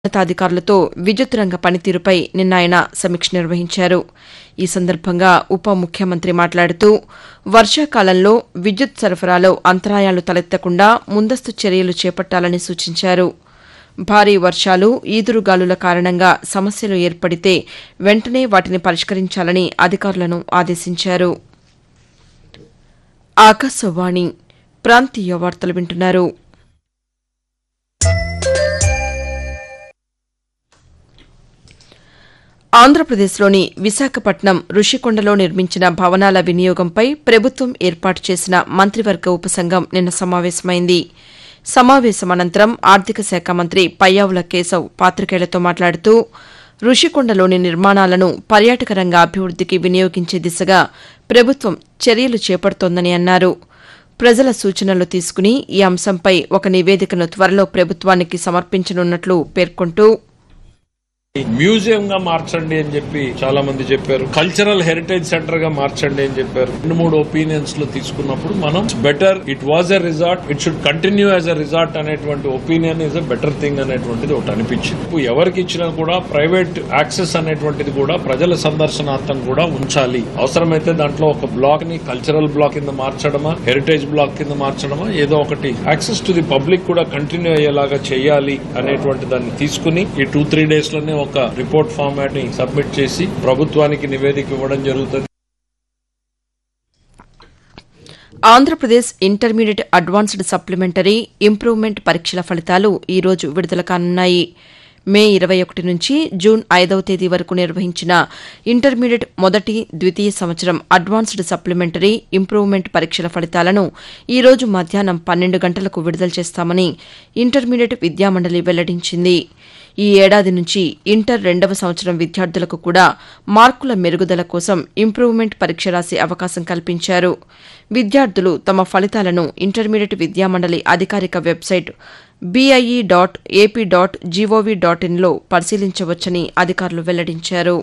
ఉన్నతాధికారులతో విద్యుత్ రంగ పనితీరుపై నిన్న ఆయన సమీక్ష నిర్వహించారు ఈ సందర్భంగా ఉప ముఖ్యమంత్రి మాట్లాడుతూ వర్షాకాలంలో విద్యుత్ సరఫరాలో అంతరాయాలు తలెత్తకుండా ముందస్తు చర్యలు చేపట్టాలని సూచించారు భారీ వర్షాలు ఈదురుగాలుల కారణంగా సమస్యలు ఏర్పడితే వెంటనే వాటిని పరిష్కరించాలని అధికారులను ఆదేశించారు ఆకాశవాణి ప్రాంతీయ వార్తలు వింటున్నారు ఆంధ్రప్రదేశ్లోని విశాఖపట్నం రుషికొండలో నిర్మించిన భవనాల వినియోగంపై ప్రభుత్వం ఏర్పాటు చేసిన మంత్రివర్గ ఉపసంఘం నిన్న సమావేశమైంది సమావేశం అనంతరం ఆర్థిక శాఖ మంత్రి పయ్యావుల కేశవ్ పాతికేయులతో మాట్లాడుతూ రుషికొండలోని నిర్మాణాలను పర్యాటక రంగ అభివృద్దికి వినియోగించే దిశగా ప్రభుత్వం చర్యలు చేపడుతోందని అన్నారు ప్రజల సూచనలు తీసుకుని ఈ అంశంపై ఒక నివేదికను త్వరలో ప్రభుత్వానికి సమర్పించనున్నట్లు పేర్కొంటూ మ్యూజియం గా మార్చండి అని చెప్పి చాలా మంది చెప్పారు కల్చరల్ హెరిటేజ్ సెంటర్ గా మార్చండి అని చెప్పారు రెండు మూడు ఒపీనియన్స్ లో తీసుకున్నప్పుడు మనం better it was a resort it should continue as a resort అనేటువంటి opinion is a better thing అనేటువంటిది ఒకటి అనిపించింది ఇప్పుడు ఎవరికి ఇచ్చినా కూడా ప్రైవేట్ యాక్సెస్ అనేటువంటిది కూడా ప్రజల సందర్శనార్థం కూడా ఉంచాలి అవసరమైతే దాంట్లో ఒక బ్లాక్ ని కల్చరల్ బ్లాక్ కింద మార్చడమా హెరిటేజ్ బ్లాక్ కింద మార్చడమా ఏదో ఒకటి యాక్సెస్ టు ది పబ్లిక్ కూడా కంటిన్యూ అయ్యేలాగా చేయాలి అనేటువంటి దాన్ని తీసుకుని ఈ టూ త్రీ డేస్ లోనే ఒక రిపోర్ట్ ఫార్మాట్ ని సబ్మిట్ చేసి ప్రభుత్వానికి నివేదిక ఇవ్వడం జరుగుతుంది Andhra Pradesh intermediate advanced supplementary improvement పరీక్షల ఫలితాలు ఈ రోజు విడుదల కానున్నాయి మే ఇరవై ఒకటి నుంచి జూన్ ఐదవ తేదీ వరకు నిర్వహించిన ఇంటర్మీడియట్ మొదటి ద్వితీయ సంవత్సరం అడ్వాన్స్డ్ సప్లిమెంటరీ ఇంప్రూవ్మెంట్ పరీక్షల ఫలితాలను ఈ రోజు మధ్యాహ్నం పన్నెండు గంటలకు విడుదల చేస్తామని ఇంటర్మీడియట్ విద్యామండలి వెల్లడించింది ఈ ఏడాది నుంచి ఇంటర్ రెండవ సంవత్సరం విద్యార్థులకు కూడా మార్కుల మెరుగుదల కోసం ఇంప్రూవ్మెంట్ పరీక్ష రాసే అవకాశం కల్పించారు విద్యార్థులు తమ ఫలితాలను ఇంటర్మీడియట్ విద్యామండలి అధికారిక website BIE dot AP dot GOV dot ఇన్లో పరిశీలించవచ్చని అధికారులు వెల్లడించారు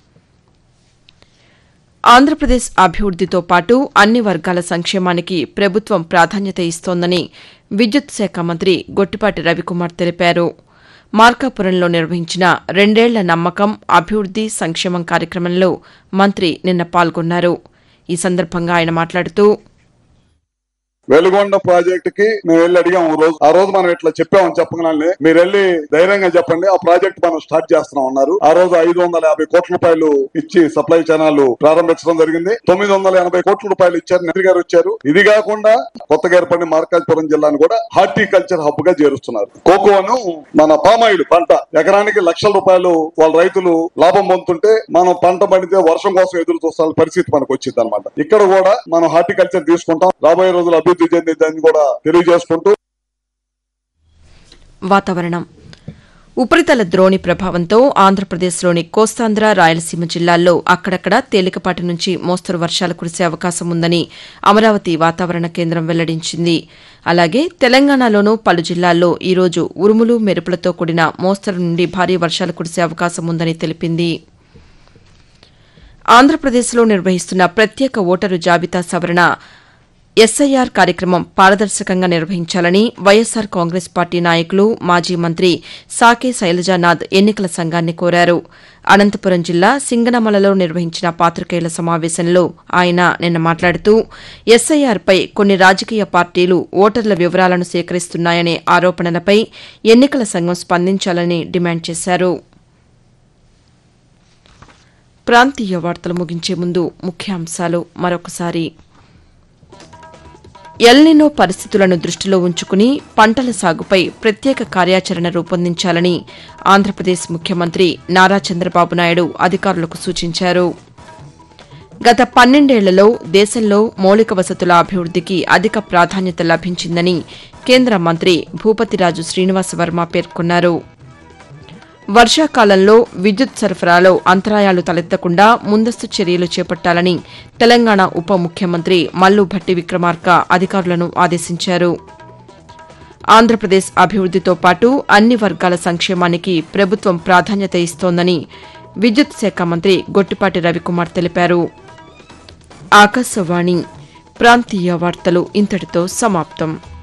ఆంధ్రప్రదేశ్ అభివృద్దితో పాటు అన్ని వర్గాల సంక్షేమానికి ప్రభుత్వం ప్రాధాన్యత ఇస్తోందని విద్యుత్ శాఖ మంత్రి గొట్టిపాటి రవికుమార్ తెలిపారు మార్కాపురంలో నిర్వహించిన రెండేళ్ల నమ్మకం అభివృద్ది సంక్షేమం కార్యక్రమంలో మంత్రి నిన్న పాల్గొన్నారు ఈ సందర్భంగా ఆయన మాట్లాడుతూ వెలుగొండ ప్రాజెక్ట్ కి మేము వెళ్ళి అడిగాం ఓ రోజు ఆ రోజు మనం ఇట్లా చెప్పామని చెప్పగానే మీరు వెళ్ళి ధైర్యంగా చెప్పండి ఆ ప్రాజెక్ట్ మనం స్టార్ట్ చేస్తున్నాం అన్నారు ఆ రోజు ఐదు వందల యాభై కోట్ల రూపాయలు ఇచ్చి సప్లై ఛానల్ ప్రారంభించడం జరిగింది తొమ్మిది వందల ఎనభై కోట్ల రూపాయలు ఇచ్చారు మంత్రి గారు వచ్చారు ఇది కాకుండా కొత్తగా ఏర్పడిన మార్కాజ్పురం జిల్లాను కూడా హార్టికల్చర్ హబ్ గా చేరుస్తున్నారు కోకోను మన పామాయిల్ పంట ఎకరానికి లక్షల రూపాయలు వాళ్ళ రైతులు లాభం పొందుతుంటే మనం పంట పండితే వర్షం కోసం ఎదురు చూస్తాల పరిస్థితి మనకు వచ్చింది అనమాట ఇక్కడ కూడా మనం హార్టికల్చర్ తీసుకుంటాం రాబోయే రోజులు అభివృద్ధి చెందిద్దని కూడా తెలియజేసుకుంటూ వాతావరణం ఉపరితల ద్రోణి ప్రభావంతో ఆంధ్రప్రదేశ్లోని కోస్తాంధ్ర రాయలసీమ జిల్లాల్లో అక్కడక్కడ తేలికపాటి నుంచి మోస్తరు వర్షాలు కురిసే అవకాశం ఉందని అమరావతి వాతావరణ కేంద్రం వెల్లడించింది అలాగే తెలంగాణలోనూ పలు జిల్లాల్లో ఈరోజు ఉరుములు మెరుపులతో కూడిన మోస్తరు నుండి భారీ వర్షాలు కురిసే అవకాశం ఉందని తెలిపింది ఆంధ్రప్రదేశ్లో నిర్వహిస్తున్న ప్రత్యేక ఓటరు జాబితా సవరణ ఎస్ఐఆర్ కార్యక్రమం పారదర్శకంగా నిర్వహించాలని వైఎస్సార్ కాంగ్రెస్ పార్టీ నాయకులు మాజీ మంత్రి సాకే శైలజానాథ్ ఎన్నికల సంఘాన్ని కోరారు అనంతపురం జిల్లా సింగనమలలో నిర్వహించిన పాతికేయుల సమావేశంలో ఆయన నిన్న మాట్లాడుతూ ఎస్ఐఆర్పై కొన్ని రాజకీయ పార్టీలు ఓటర్ల వివరాలను సేకరిస్తున్నాయనే ఆరోపణలపై ఎన్నికల సంఘం స్పందించాలని డిమాండ్ చేశారు ప్రాంతీయ వార్తలు ముగించే ముందు ముఖ్యాంశాలు మరొకసారి ఎల్నినో పరిస్థితులను దృష్టిలో ఉంచుకుని పంటల సాగుపై ప్రత్యేక కార్యాచరణ రూపొందించాలని ఆంధ్రప్రదేశ్ ముఖ్యమంత్రి నారా చంద్రబాబు నాయుడు అధికారులకు సూచించారు గత పన్నెండేళ్లలో దేశంలో మౌలిక వసతుల అభివృద్దికి అధిక ప్రాధాన్యత లభించిందని కేంద్ర మంత్రి భూపతిరాజు శ్రీనివాసవర్మ పేర్కొన్నారు వర్షాకాలంలో విద్యుత్ సరఫరాలో అంతరాయాలు తలెత్తకుండా ముందస్తు చర్యలు చేపట్టాలని తెలంగాణ ఉప ముఖ్యమంత్రి మల్లు భట్టి విక్రమార్క అధికారులను ఆదేశించారు ఆంధ్రప్రదేశ్ అభివృద్దితో పాటు అన్ని వర్గాల సంక్షేమానికి ప్రభుత్వం ప్రాధాన్యత ఇస్తోందని విద్యుత్ శాఖ మంత్రి గొట్టిపాటి రవికుమార్ తెలిపారు ఆకాశవాణి ప్రాంతీయ వార్తలు ఇంతటితో సమాప్తం